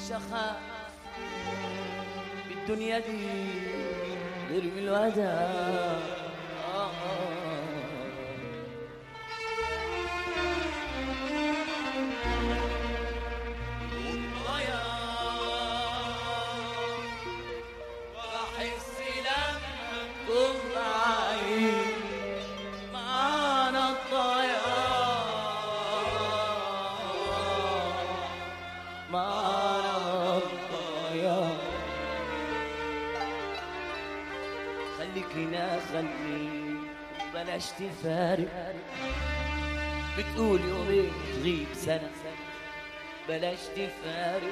اخاف بالدنيا دي غير من الوداع آه بحس لما تكون معي معانا الضياع معانا الضياع خليك هنا خليك بلاش تفارق بتقول يومين تغيب سنة بلاش تفارق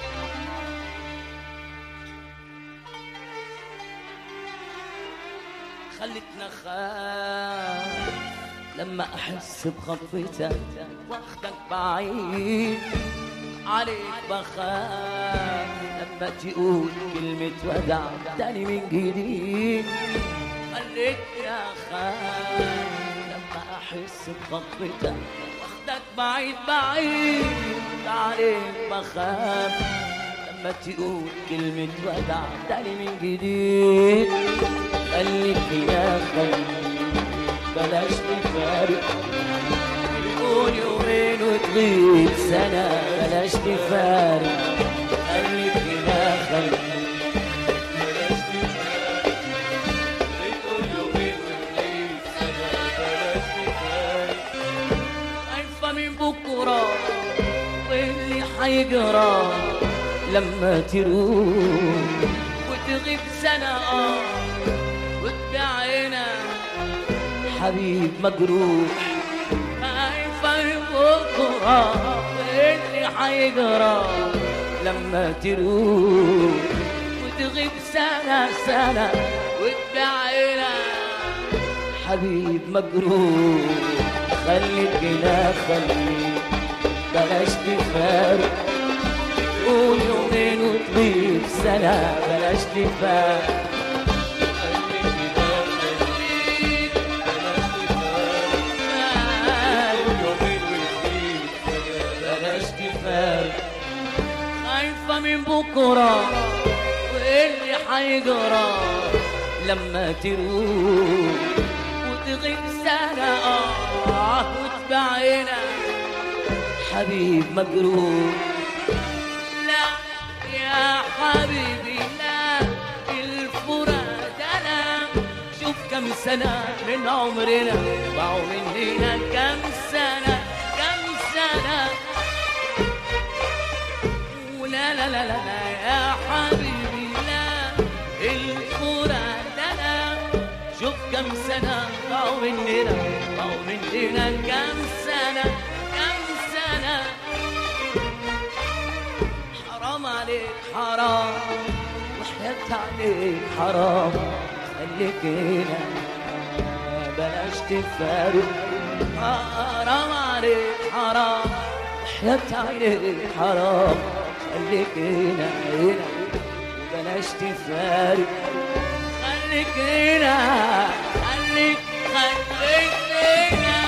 خلتنا خاف لما احس بخطفتك واخدك بعيد عليك بخاف لما تقول كلمة ودع تاني من جديد خلتنا خاف لما احس بخطفتك واخدك بعيد بعيد عليك بخاف لما تقول كلمة ودع تاني من جديد خليك يا خليك بلاش نفارق تقول يومين وتغيب سنة بلاش نفارق خليك يا خليك بلاش نفارق تقول يومين وتغيب سنة بلاش نفارق خايفة من بكرة واللي حيجرى لما تروح وتغيب سنة اه وتبيعنا حبيب مجروح خايفة من بكرة واللي حيجرى لما تروح وتغيب سنة سنة وتبيعنا حبيب مجروح خليك هنا خليك بلاش تفارق تقول يومين وتغيب سنة بلاش تفارق بلاش تفارق خايفة من بكرة وايه اللي حيجرى لما تروح وتغيب سنة اه وتبعنا حبيب مجروح لا يا حبيبي لا الفراد انا شوف كم سنة من عمرنا ضاعوا مننا كم سنة كم سنة ولا لا لا لا لا يا حبيبي لا الفراد انا شوف كم سنة ضاعوا مننا ضاعوا مننا كم سنة كم سنة حرام عليك حرام وحياة عليك حرام خليك هنا بلاش تفارق حرام عليك حرام وحياة عليك حرام خليك هنا هنا بلاش تفارق خليك هنا خليك خليك هنا